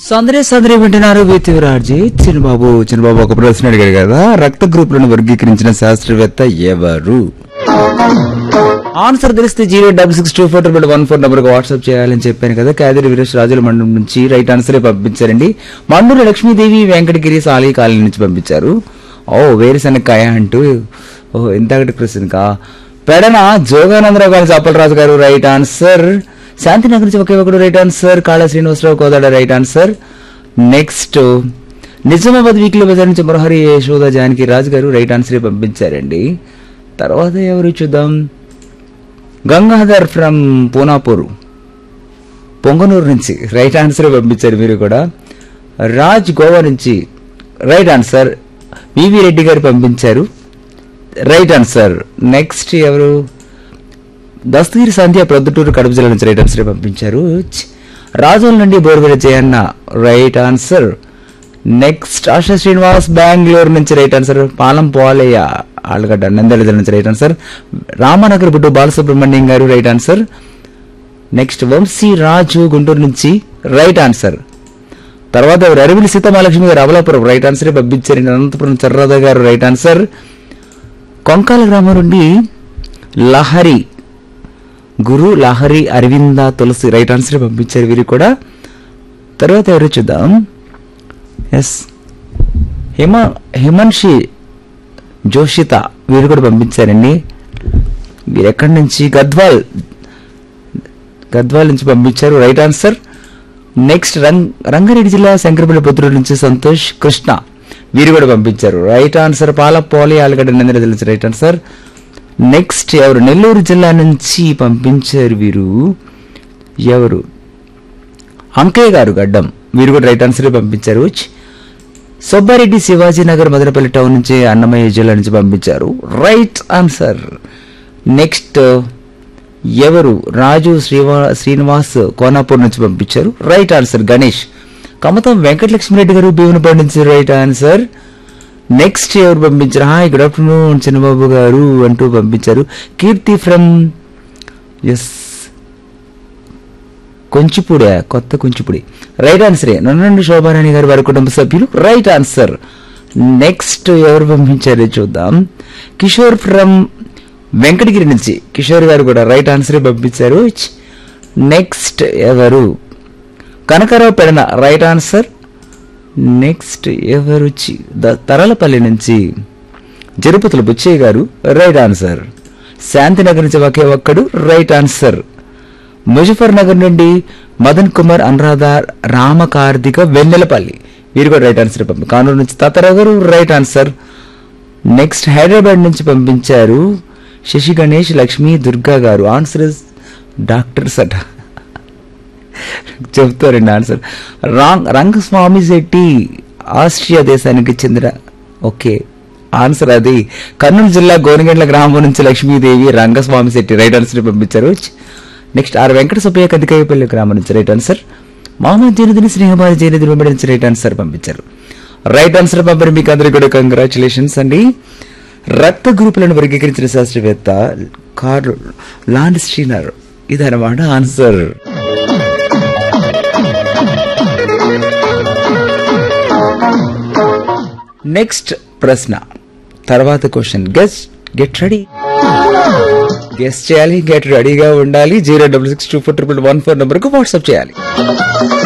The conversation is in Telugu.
సందరే సందరే వింటున్నారు విత్ రాజీ చిన్నబాబు చిన్నబాబు ఒక ప్రశ్న అడిగారు కదా రక్త గ్రూపులను వర్గీకరించిన శాస్త్రవేత్త ఎవరు ఆన్సర్ తెలిస్తే zero double six two four triple one four నెంబర్కి వాట్సాప్ చేయాలని చెప్పాను కదా కాదిరి వీరేష్ రాజుల మండలం నుంచి రైట్ ఆన్సరే పంపించారండి మండూరు లక్ష్మీదేవి వెంకటగిరి సాలి కాలనీ నుంచి పంపించారు ఓ వేరుశనక్కాయ అంటూ ఓ ఇంతకటి క్వశ్చన్ కా పెడన జోగానందరావు గారి రాజు గారు రైట్ ఆన్సర్ శాంతినగర్ నుంచి ఒకే ఒకడు right answer Kala Srinivasarao Kodad right answer next Nizamabad weekly bazaar నుంచి మురహరి యశోద జానకి రాజు గారు రైట్ ఆన్సర్ పంపించారండి తర్వాత ఎవరు చూద్దాం గంగాధర్ ఫ్రమ్ పూనాపూర్ పొంగనూరు నుంచి రైట్ ఆన్సర్ పంపించారు మీరు కూడా రాజ్ గోవా నుంచి రైట్ ఆన్సర్ వివి రెడ్డి గారు పంపించారు రైట్ ఆన్సర్ నెక్స్ట్ ఎవరు దస్తగిరి సంధ్య ప్రొద్దుటూరు కడప జిల్లా నుంచి రైట్ ఆన్సర్ పంపించారు ఛ్. రాజోల్ నుండి బోర్వెల Jayanna right answer next Asha Srinivas Bengaluru నుంచి రైట్ ఆన్సర్ పాలం పోలయ్య ఆళ్ళగడ్డ నంద్యాల జిల్లా నుంచి right answer Ramanagar Buddu Balasubrahmanyam garu right answer next Vamsi Raju Guntur నుంచి రైట్ ఆన్సర్ తర్వాత ఎవరు? అరవిలి సీతమహాలక్ష్మి గారు అమలాపురం రైట్ ఆన్సర్ పంపించారు అనంతపురం చర్రాద గారు రైట్ ఆన్సర్ కొంకాల గ్రామం నుండి లహరి గురు లహరి అరవింద తులసి రైట్ ఆన్సర్ పంపించారు వీరు కూడా తర్వాత ఎవరు చూద్దాం ఎస్ హిమ హిమన్షి జోషిత వీరు కూడా పంపించారండి వీరు ఎక్కడి నుంచి గద్వాల్ గద్వాల్ నుంచి పంపించారు రైట్ ఆన్సర్ నెక్స్ట్ రంగ్ రంగారెడ్డి జిల్లా శంకరపల్లి పుత్రుడు నుంచి సంతోష్ కృష్ణ వీరు కూడా పంపించారు రైట్ ఆన్సర్ పాలపోలి ఆలగడ్డ నందిన జిల్లా రైట్ ఆన్సర్ నెక్స్ట్ ఎవరు నెల్లూరు జిల్లా నుంచి పంపించారు వీరు ఎవరు అంకయ్య గారు గడ్డం వీరు కూడా రైట్ ఆన్సర్ పంపించారు సుబ్బారెడ్డి శివాజీ నగర్ మదనపల్లి టౌన్ నుంచి అన్నమయ్య జిల్లా నుంచి పంపించారు రైట్ ఆన్సర్ నెక్స్ట్ ఎవరు రాజు శ్రీవా శ్రీనివాస్ కోనాపూర్ నుంచి పంపించారు రైట్ ఆన్సర్ గణేష్ కమతం వెంకటలక్ష్మిరెడ్డి గారు భీమునిపాడు నుంచి రైట్ ఆన్సర్ నెక్స్ట్ ఎవరు పంపించారు హాయ్ గుడ్ ఆఫ్టర్నూన్ చిన్నబాబు గారు అంటూ పంపించారు కీర్తి ఫ్రమ్ ఎస్ కొంచిపూడే కొత్త కొంచిపూడి రైట్ ఆన్సరే నన్ను శోభారాణి గారు వారి కుటుంబ సభ్యులు రైట్ ఆన్సర్ నెక్స్ట్ ఎవరు పంపించారో చూద్దాం కిషోర్ ఫ్రమ్ వెంకటగిరి నుంచి కిషోర్ గారు కూడా రైట్ ఆన్సరే పంపించారు నెక్స్ట్ ఎవరు Kanakarao Pedana right answer next ఎవరు చి- ద- తరలపల్లి నుంచి జరుపతుల బుచ్చయ్య గారు రైట్ ఆన్సర్ శాంతినగర్ నుంచి ఒకే ఒక్కడు రైట్ ఆన్సర్ ముజఫర్ నగర్ నుండి మదన్ కుమార్ అనురాధ రామకార్తిక వెన్నెలపల్లి వీరు కూడా రైట్ ఆన్సర్ పంపి కానూరు నుంచి తాతారావు గారు రైట్ ఆన్సర్ నెక్స్ట్ హైదరాబాద్ నుంచి పంపించారు శశి గణేష్ లక్ష్మి దుర్గా గారు ఆన్సర్ ఇస్ డాక్టర్స్ అట చెప్తారండి answer wrong Rangaswamy Shetty Austria దేశానికి చెందిన ఓకే ఆన్సర్ అది కర్నూలు జిల్లా గోనగండ్ల గ్రామం నుంచి లక్ష్మీదేవి రంగస్వామి శెట్టి రైట్ ఆన్సర్ పంపించారు నెక్స్ట్ ఆర్ వెంకట సుబ్బయ్య కదికాయపల్లి గ్రామం నుంచి రైట్ ఆన్సర్ మామూలు జైనదిని స్నేహబారి జైనది వెంబడి నుంచి రైట్ ఆన్సర్ పంపించారు రైట్ ఆన్సర్ పంపిన మీకు అందరికీ కూడా కంగ్రాచులేషన్స్ అండి రక్త గ్రూపులను వర్గీకరించిన శాస్త్రవేత్త కార్ లాండ్ స్టీనర్ ఇదన్నమాట ఆన్సర్ నెక్స్ట్ ప్రశ్న తర్వాత question guest get ready guest చేయాలి గెట్ రెడీగా ఉండాలి zero double six two four triple one four నెంబర్కు వాట్సాప్ చేయాలి